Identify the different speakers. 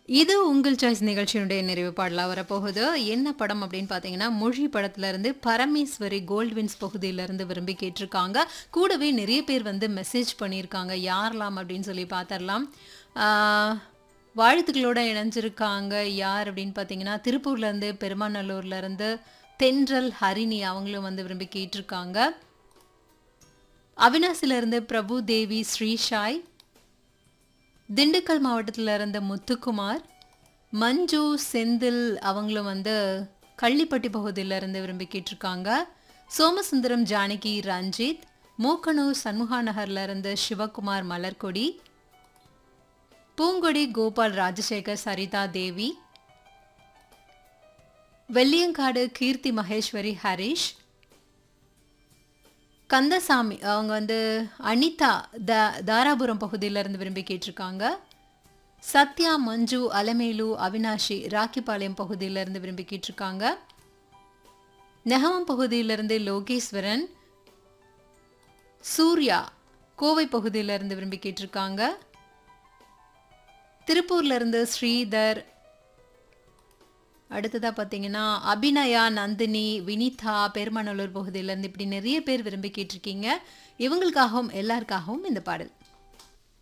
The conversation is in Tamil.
Speaker 1: இது உங்கள் சாய்ஸ் நிகழ்ச்சியினுடைய நிறைவு பாடலாக வரப்போகுது என்ன படம் அப்படின்னு பார்த்தீங்கன்னா மொழி படத்துல இருந்து பரமேஸ்வரி கோல்ட்வின்ஸ் பகுதியிலேருந்து விரும்பி கேட்டிருக்காங்க கூடவே நிறைய பேர் வந்து மெசேஜ் பண்ணியிருக்காங்க யாரெல்லாம் அப்படின்னு சொல்லி பார்த்துடலாம் ஆஹ், வாழ்த்துக்களோட இணைஞ்சிருக்காங்க யார் அப்படின்னு பார்த்தீங்கன்னா திருப்பூர்லேருந்து பெருமாநல்லூர்லேருந்து தென்றல் ஹரிணி அவங்களும் வந்து விரும்பி கேட்டிருக்காங்க அவினாசிலிருந்து பிரபு தேவி ஸ்ரீஷாய் திண்டுக்கல் மாவட்டத்தில் இருந்த முத்துக்குமார் மஞ்சு செந்தில் அவங்களும் வந்து கள்ளிப்பட்டி பகுதியில இருந்து விரும்பி கேட்டிருக்காங்க சோமசுந்தரம் ஜானகி ரஞ்சித் மூக்கனூர் சண்முகா நகர்ல இருந்து சிவகுமார் மலர்கொடி பூங்கொடி கோபால் ராஜசேகர் சரிதா தேவி வெள்ளியங்காடு கீர்த்தி மகேஸ்வரி ஹரிஷ் கந்தசாமி அவங்க வந்து அனிதா த தாராபுரம் பகுதியிலேருந்து விரும்பி கேட்டிருக்காங்க சத்யா மஞ்சு அலமேலு அவினாஷி ராக்கிபாளையம் பகுதியிலேருந்து விரும்பி கேட்டிருக்காங்க நெகமம் பகுதியிலிருந்து லோகேஸ்வரன் சூர்யா கோவை பகுதியிலிருந்து விரும்பி கேட்டிருக்காங்க திருப்பூர்ல இருந்து ஸ்ரீதர் அடுத்ததாக பார்த்தீங்கன்னா அபிநயா நந்தினி வினிதா பெருமநல்லூர் பகுதியிலேருந்து இப்படி நிறைய பேர் விரும்பி கேட்டிருக்கீங்க இவங்களுக்காகவும் எல்லாருக்காகவும் இந்த பாடல்